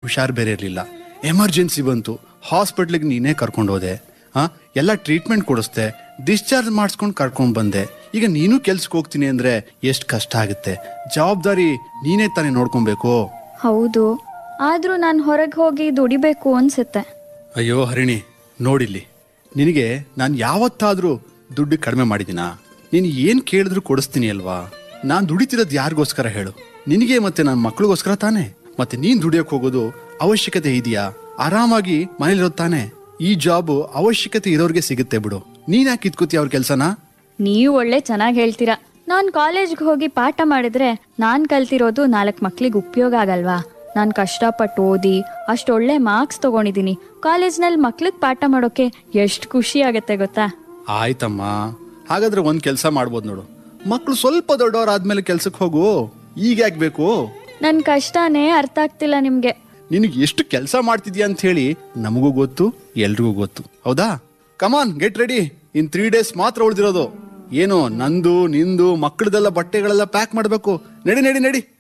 ಹುಷಾರ್ ಬೇರೆ ಇರಲಿಲ್ಲ ಎಮರ್ಜೆನ್ಸಿ ಬಂತು ಹಾಸ್ಪಿಟ್ಲಿಗೆ ನೀನೇ ಕರ್ಕೊಂಡು ಹೋದೆ ಆ ಎಲ್ಲ ಟ್ರೀಟ್ಮೆಂಟ್ ಕೊಡಿಸ್ದೆ ಡಿಸ್ಚಾರ್ಜ್ ಮಾಡಿಸ್ಕೊಂಡು ಕರ್ಕೊಂಡು ಬಂದೆ ಈಗ ನೀನು ಕೆಲ್ಸಕ್ಕೆ ಹೋಗ್ತೀನಿ ಅಂದ್ರೆ ಎಷ್ಟು ಕಷ್ಟ ಆಗುತ್ತೆ ಜವಾಬ್ದಾರಿ ನೀನೇ ತಾನೇ ನೋಡ್ಕೊಬೇಕು ಹೌದು ಆದ್ರೂ ನಾನು ಹೊರಗೆ ಹೋಗಿ ದುಡಿಬೇಕು ಅನ್ಸುತ್ತೆ ಅಯ್ಯೋ ಹರಿಣಿ ನೋಡಿಲ್ಲಿ ನಿನಗೆ ನಾನು ಯಾವತ್ತಾದ್ರೂ ದುಡ್ಡು ಕಡಿಮೆ ಮಾಡಿದಿನಾ ನೀನು ಏನು ಕೇಳಿದ್ರು ಕೊಡಿಸ್ತೀನಿ ಅಲ್ವಾ ನಾನು ದುಡಿತಿರೋದು ಯಾರಿಗೋಸ್ಕರ ಹೇಳು ನಿನಗೆ ಮತ್ತೆ ನನ್ನ ಮಕ್ಳಿಗೋಸ್ಕರ ತಾನೇ ಮತ್ತೆ ನೀನ್ ದುಡಿಯೋಕ್ ಹೋಗೋದು ಅವಶ್ಯಕತೆ ಇದೆಯಾ ಆರಾಮಾಗಿ ಮನೇಲಿರೋದು ತಾನೇ ಈ ಜಾಬ್ ಅವಶ್ಯಕತೆ ಇರೋರಿಗೆ ಸಿಗುತ್ತೆ ಬಿಡು ನೀನ್ ಯಾಕೆ ಕಿತ್ಕೋತಿ ಅವ್ರ ಕೆಲ್ಸನ ನೀವು ಒಳ್ಳೆ ಚೆನ್ನಾಗಿ ಹೇಳ್ತೀರಾ ನಾನು ಕಾಲೇಜ್ಗೆ ಹೋಗಿ ಪಾಠ ಮಾಡಿದ್ರೆ ನಾನು ಕಲ್ತಿರೋದು ನಾಲ್ಕು ಮಕ್ಳಿಗೆ ಉಪಯೋಗ ಆಗಲ್ವಾ ನಾನು ಕಷ್ಟಪಟ್ಟು ಓದಿ ಅಷ್ಟೊಳ್ಳೆ ಮಾರ್ಕ್ಸ್ ತಗೊಂಡಿದ್ದೀನಿ ಕಾಲೇಜ್ನಲ್ಲಿ ಮಕ್ಳಿಗೆ ಪಾಠ ಮಾಡೋಕೆ ಎಷ್ಟು ಖುಷಿ ಆಗತ್ತೆ ಗೊತ್ತಾ ಆಯ್ತಮ್ಮ ಹಾಗಾದ್ರೆ ಒಂದ್ ಕೆಲಸ ಮಾಡ್ಬೋದು ನೋಡು ಮಕ್ಳು ಸ್ವಲ್ಪ ದೊಡ್ಡವರಾದ್ಮೇಲೆ ಕೆಲ್ಸಕ್ಕೆ ಹೋಗು ಈಗ ಯಾಕೆ ಬೇಕು ನನ್ನ ಕಷ್ಟನೇ ಅರ್ಥ ಆಗ್ತಿಲ್ಲ ನಿಮಗೆ ನಿನಗೆ ಎಷ್ಟು ಕೆಲಸ ಮಾಡ್ತಿದ್ಯಾ ಅಂತ ಹೇಳಿ ನಮಗೂ ಗೊತ್ತು ಎಲ್ರಿಗೂ ಗೊತ್ತು ಹೌದಾ come on get ready in three days ಮಾತ್ರ ಉಳಿದಿರೋದು ಏನು ನಂದು ನಿಂದು ಮಕ್ಕಳದೆಲ್ಲ ಬಟ್ಟೆಗಳೆಲ್ಲ ಪ್ಯಾಕ್ ಮಾಡಬೇಕು ನಡಿ ನಡಿ ನಡಿ